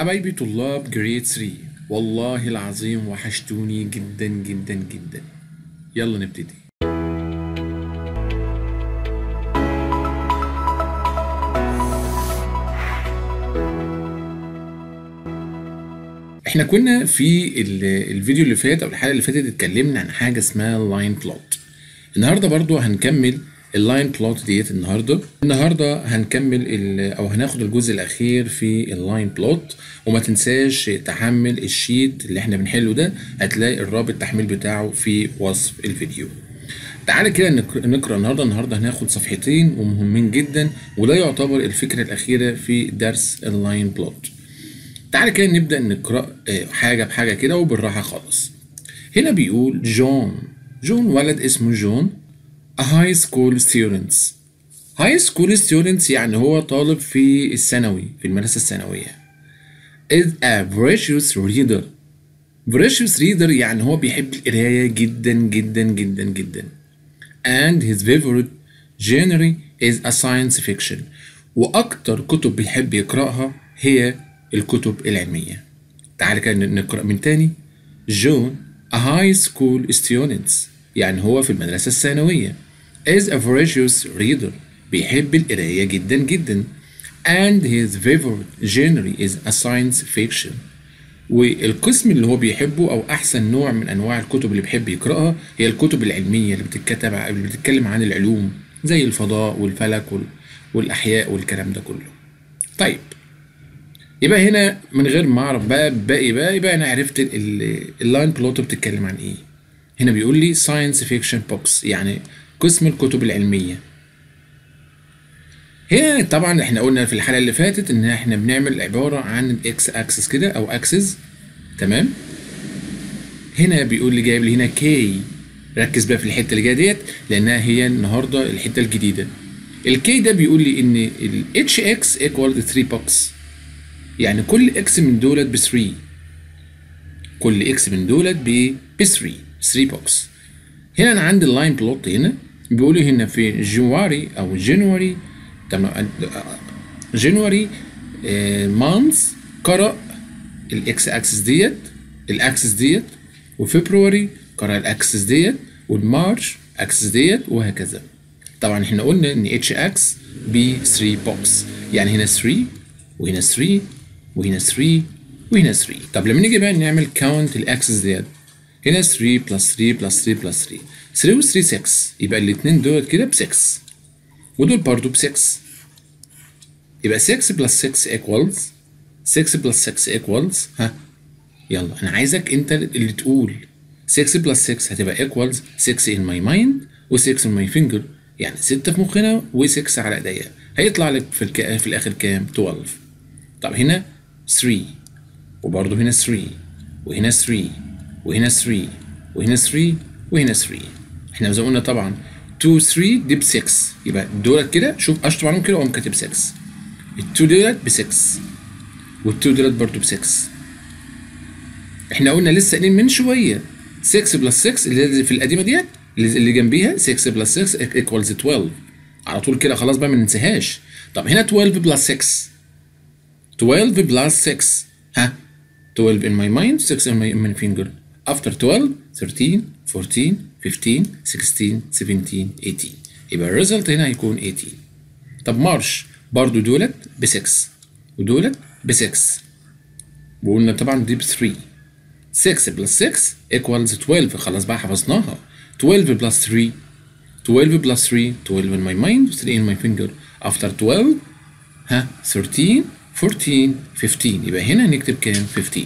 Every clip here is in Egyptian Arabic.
حبايبي طلاب جريد 3 والله العظيم وحشتوني جدا جدا جدا يلا نبتدي احنا كنا في ال- الفيديو اللي فات او الحلقه اللي فاتت اتكلمنا عن حاجه اسمها اللاين بلوت النهارده برضو هنكمل اللاين بلوت ديت النهارده النهارده هنكمل ال- او هناخد الجزء الاخير في اللاين بلوت وما تنساش تحمل الشيت اللي احنا بنحله ده هتلاقي الرابط التحميل بتاعه في وصف الفيديو تعالى كده نك- نقرا النهارده النهارده هناخد صفحتين ومهمين جدا وده يعتبر الفكره الاخيره في درس اللاين بلوت تعالى كده نبدا نقرا آه، حاجه بحاجه كده وبالراحه خالص هنا بيقول جون جون ولد اسمه جون a high school students high school students يعني هو طالب في الثانوي في المدرسة الثانوية is a voracious reader voracious reader يعني هو بيحب القراية جدا جدا جدا جدا and his favorite genre is a science fiction وأكتر كتب بيحب يقرأها هي الكتب العلمية تعال كده نقرأ من تاني جون a high school student يعني هو في المدرسة الثانوية is a voracious reader بيحب القراية جدا جدا and his favorite genre is a science fiction والقسم اللي هو بيحبه او احسن نوع من انواع الكتب اللي بيحب يقراها هي الكتب العلميه اللي بتتكتب اللي بتتكلم عن العلوم زي الفضاء والفلك وال- والاحياء والكلام ده كله طيب يبقى هنا من غير ما اعرف بقى باقي بقى يبقى انا عرفت ال- ال- اللاين بلوت بتتكلم عن ايه هنا بيقول لي ساينس فيكشن بوكس يعني قسم الكتب العلميه هنا طبعا احنا قلنا في الحلقه اللي فاتت ان احنا بنعمل عباره عن الاكس اكسس كده او اكسس تمام هنا بيقول لي جايب لي هنا كي ركز بقى في الحته اللي جايه ديت لانها هي النهارده الحته الجديده الكي ده بيقول لي ان ال hx equal 3 بوكس يعني كل اكس من دولت ب 3 كل اكس من دولت ب 3 3 بوكس هنا انا عندي اللاين بلوت هنا بيقول لي هنا في جواري او جنوري تمام جنوري مانث قرأ الاكس اكسس ديت الاكسس ديت وفبراير قرأ الاكسس ديت والمارش اكسس ديت وهكذا طبعا احنا قلنا ان اتش اكس ب 3 بوكس يعني هنا 3 وهنا 3 وهنا 3 وهنا 3 طب لما نيجي بقى نعمل كاونت الاكسس ديت هنا 3 بلس 3 بلس 3 بلس 3 3 و 3 6 يبقى الاثنين دول كده ب 6 ودول برضو ب 6 يبقى 6 بلس 6 equals 6 بلس 6 equals ها يلا انا عايزك انت اللي تقول 6 بلس 6 هتبقى equals 6 in my mind و6 in my finger يعني 6 في مخنا و6 على ايديا هيطلع لك في, الك... في الاخر كام 12 طب هنا 3 وبرضه هنا 3 وهنا 3 وهنا 3 وهنا 3 وهنا 3 احنا زي ما قلنا طبعا 2 3 دي ب 6 يبقى دولت كده شوف اشطب عليهم كده واقوم كاتب 6 ال 2 دولت ب 6 وال 2 دولت برضه ب 6 احنا قلنا لسه قايلين من شويه 6 بلس 6 اللي في القديمه ديت اللي اللي جنبيها 6 بلس 6 ايكوالز 12 على طول كده خلاص بقى ما ننساهاش طب هنا 12 بلس 6 12 بلس 6 ها 12 in my mind 6 in my, in my finger after 12 13 14 15 16 17 18 يبقى الريزلت هنا هيكون 18 طب مارش برضو دولت ب 6 ودولت ب 6 وقلنا طبعا دي ب 3 6 بلس 6 equals 12 خلاص بقى حفظناها 12 بلس 3 12 بلس 3 12 in my mind 3 in my finger after 12 ها 13 14 15 يبقى هنا هنكتب كام 15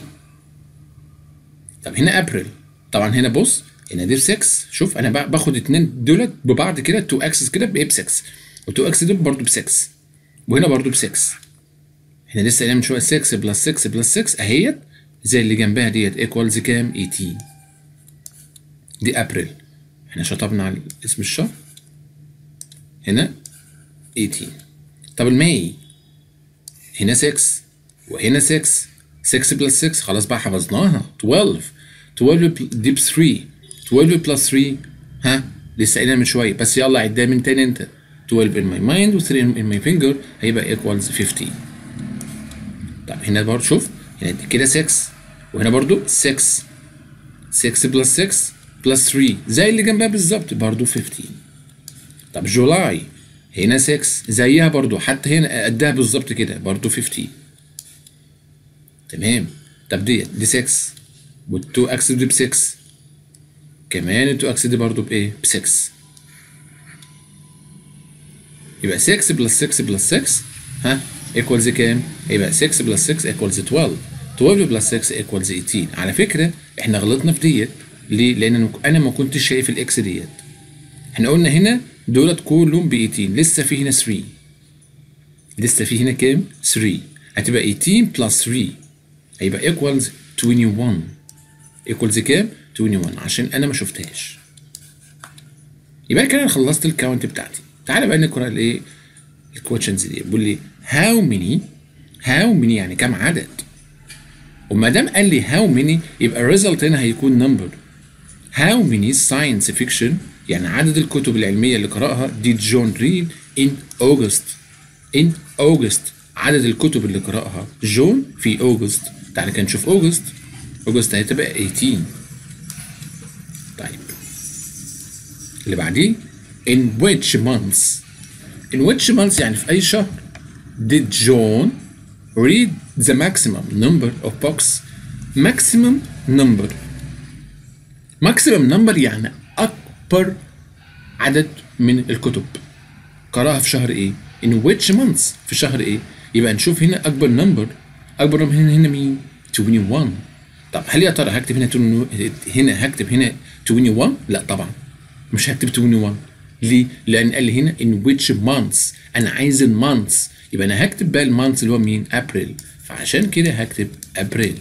طب هنا ابريل طبعا هنا بص هنا دي ب 6 شوف انا بقى باخد اتنين دولت ببعض كده 2 اكسس كده ب 6 و2 اكسس دول برضه ب 6 وهنا برضه ب 6 احنا لسه قايلين من شويه 6 بلس 6 بلس 6 اهيت زي اللي جنبها ديت ايكوالز كام 18 دي ابريل احنا شطبنا على اسم الشهر هنا 18 طب الماي هنا 6 وهنا 6 6 بلس 6 خلاص بقى حفظناها 12 12 بل- دي ب 3 12 بلس 3 ها لسه قايلها من شويه بس يلا عدها من تاني انت 12 in my mind و 3 in my finger هيبقى equals 15 طب هنا برضه شوف هنا دي كده 6 وهنا برضو 6 6 بلس 6 بلس 3 زي اللي جنبها بالظبط برضو 15 طب جولاي هنا 6 زيها برضو حتى هنا قدها بالظبط كده برضو 15 تمام طب ديت دي 6 والتو اكس دي ب 6 كمان التو اكس دي برضو بايه؟ ب 6 يبقى 6 بلس 6 بلس 6 ها ايكوالز كام؟ يبقى 6 بلس 6 ايكوالز 12 12 بلس 6 ايكوالز 18 على فكره احنا غلطنا في ديت ليه؟ لان انا ما كنتش شايف الاكس ديت احنا قلنا هنا دولت كلهم ب 18 لسه في هنا 3 لسه في هنا كام؟ 3 هتبقى 18 بلس 3 هيبقى ايكوالز 21 ايكوالز كام؟ 21 عشان انا ما شفتهاش يبقى كده انا خلصت الكاونت بتاعتي تعالى بقى نقرا الايه الكويشنز دي بيقول لي هاو ماني هاو ماني يعني كام عدد وما دام قال لي هاو ماني يبقى الريزلت هنا هيكون نمبر هاو ماني ساينس فيكشن يعني عدد الكتب العلميه اللي قراها did جون ريد in August in August عدد الكتب اللي قراها جون في اوجست تعالى كده نشوف اوجست اوجست هتبقى 18 طيب اللي بعديه in which months in which months يعني في أي شهر did John read the maximum number of books maximum number maximum number يعني أكبر عدد من الكتب قراها في شهر إيه in which months في شهر إيه يبقى نشوف هنا أكبر نمبر أكبر نمبر هنا هنا مين 21 طب هل يا ترى هكتب هنا 20 هنا هكتب هنا 21 لا طبعا مش هكتب 21 ليه؟ لأن قال لي هنا in which months أنا عايز المانثs يبقى أنا هكتب بقى المانثs اللي هو مين؟ أبريل فعشان كده هكتب أبريل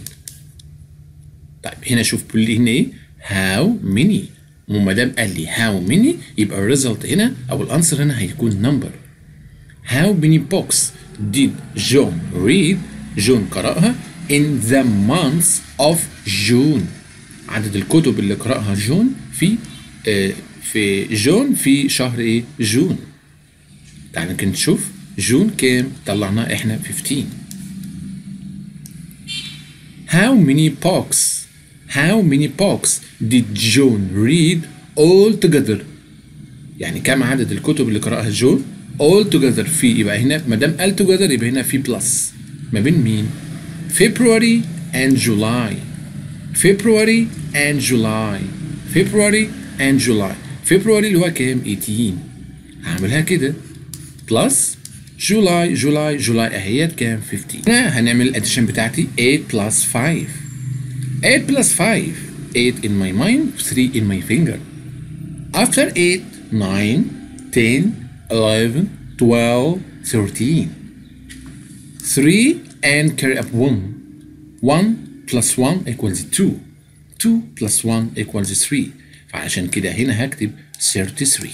طيب هنا شوف بيقول لي هنا إيه؟ how many وما دام قال لي how many يبقى الريزلت هنا أو الأنسر هنا هيكون number how many books did John read جون قرأها in the month of June عدد الكتب اللي قرأها جون في آه في جون في شهر ايه جون تعال نمكن نشوف جون كام طلعناه احنا 15 How many books How many books did John read all together يعني كم عدد الكتب اللي قرأها جون all together في يبقى هنا ما دام all together يبقى هنا في بلس ما بين مين February and July February and July February and July فبراير اللي هو كام 18 هعملها كده بلس جولاي جولاي جولاي اهيت كام 15 هنا هنعمل الاديشن بتاعتي 8 بلس 5 8 بلس 5 8 in my mind 3 in my finger after 8 9 10 11 12 13 3 and carry up 1 1 plus 1 equals 2 2 plus 1 equals 3 فعشان كده هنا هكتب 33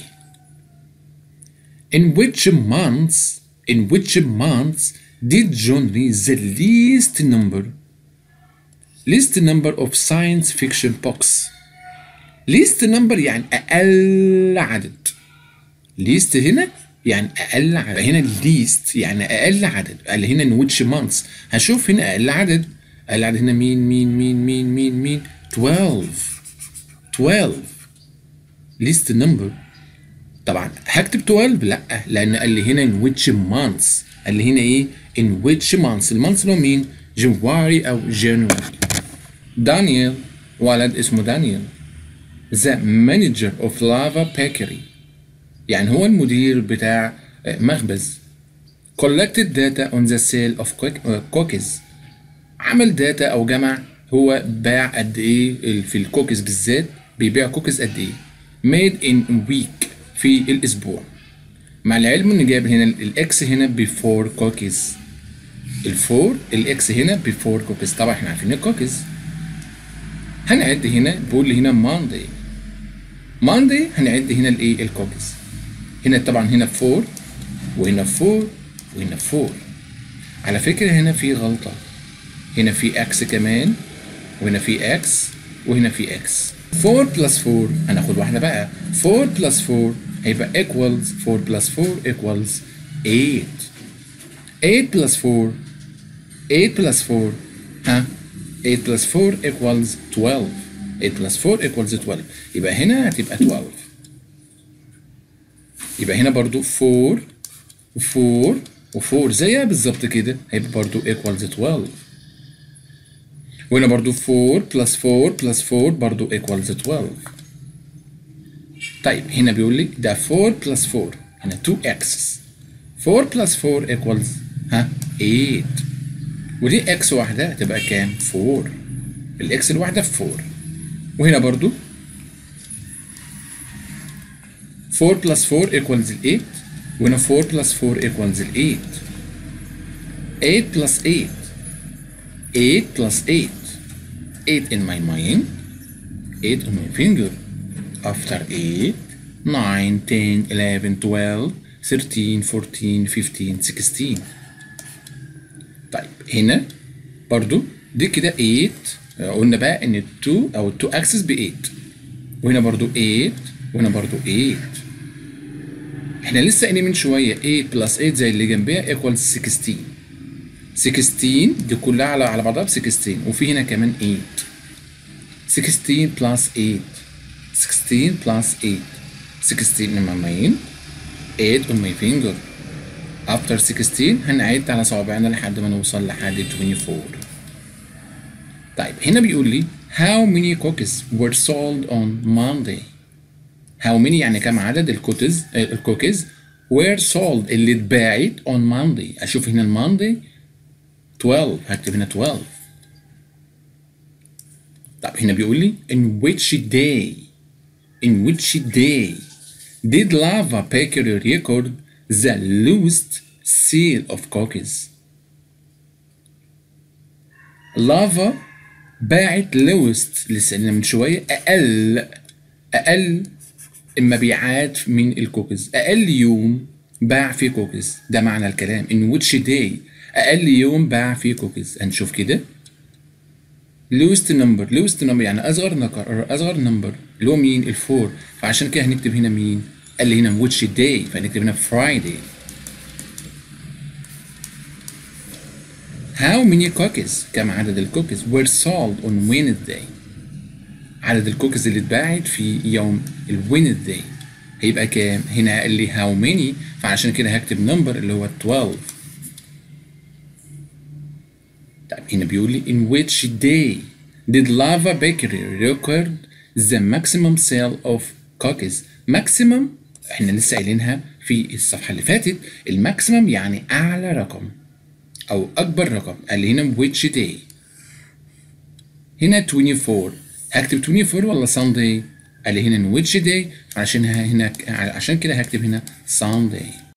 In which months in which months did John read the least number least number of science fiction books least number يعني أقل عدد least هنا يعني أقل عدد هنا least يعني أقل عدد قال هنا in which months هشوف هنا أقل عدد أقل عدد هنا مين مين مين مين مين مين 12 12 list number طبعا هكتب 12 لا لان قال لي هنا in which months قال لي هنا ايه in which months المانث اللي هو مين جنواري او جانوري دانيال ولد اسمه دانيال the manager of lava bakery يعني هو المدير بتاع مخبز collected data on the sale of cookies عمل داتا او جمع هو باع قد ايه في الكوكيز بالذات بيبيع كوكيز قد ايه made in week في الاسبوع مع العلم ان جايب هنا الاكس هنا before cookies الفور الاكس هنا before cookies طبعا احنا عارفين الكوكيز هنعد هنا بقول لي هنا ماندي ماندي هنعد هنا الايه الكوكيز هنا طبعا هنا 4 وهنا 4 وهنا 4 على فكرة هنا في غلطة هنا في اكس كمان وهنا في اكس وهنا في اكس 4 بلس 4 هناخد واحدة بقى 4 بلس 4 هيبقى equals 4 بلس 4 equals 8 8 بلس 4 8 بلس 4 ها 8 plus 4 equals 12 8 plus 4 equals 12 يبقى هنا هتبقى 12 يبقى هنا برضو 4 و4 و4 زيها بالظبط كده هيبقى برضو equals 12 وهنا برضو 4 plus 4 plus 4 برضو equals 12 طيب هنا بيقول لي ده 4 plus 4 هنا 2x 4 plus 4 equals ها 8 ودي x واحدة هتبقى كام؟ 4 الاكس الواحدة في 4 وهنا برضو 4 plus 4 equals 8 وهنا 4 plus 4 equals 8 8 plus 8 8 plus 8 8 in my mind 8 on my finger after 8 9 10 11 12 13 14 15 16 طيب هنا برضو دي كده 8 قلنا بقى ان ال 2 او ال 2 اكسس ب 8 وهنا برضو 8 وهنا برضو 8 احنا لسه قايلين من شويه 8 بلس 8 زي اللي جنبها ايكوال 16 16 دي كلها على على بعضها ب 16 وفي هنا كمان 8 16 بلس 8 16 بلس 8 16 in my mind 8 on my finger after 16 هنعد على صوابعنا لحد ما نوصل لحد 24 طيب هنا بيقول لي how many cookies were sold on Monday how many يعني كم عدد الكوكيز الكوكيز were sold اللي اتباعت on Monday اشوف هنا الماندي 12 هكتب هنا 12 طب هنا بيقول لي in which day in which day did Lava Bakery record the lowest sale of cookies لافا باعت lowest لسه قلنا من شويه اقل اقل المبيعات من الكوكيز اقل يوم باع فيه كوكيز ده معنى الكلام ان which day اقل يوم باع فيه كوكيز هنشوف كده lowest number lowest number يعني اصغر نقر اصغر نمبر اللي هو مين الفور فعشان كده هنكتب هنا مين قال لي هنا which day فهنكتب هنا Friday How many cookies كم عدد الكوكيز were sold on Wednesday عدد الكوكيز اللي اتباعت في يوم الوينزداي هيبقى كام هنا قال لي how many فعشان كده هكتب نمبر اللي هو 12 طيب هنا بيقول لي in which day did Lava Bakery record the maximum sale of cookies maximum احنا لسه قايلينها في الصفحة اللي فاتت الماكسيمم يعني أعلى رقم أو أكبر رقم قال لي هنا which day هنا 24 هكتب 24 ولا Sunday قال لي هنا which day عشان هنا عشان كده هكتب هنا Sunday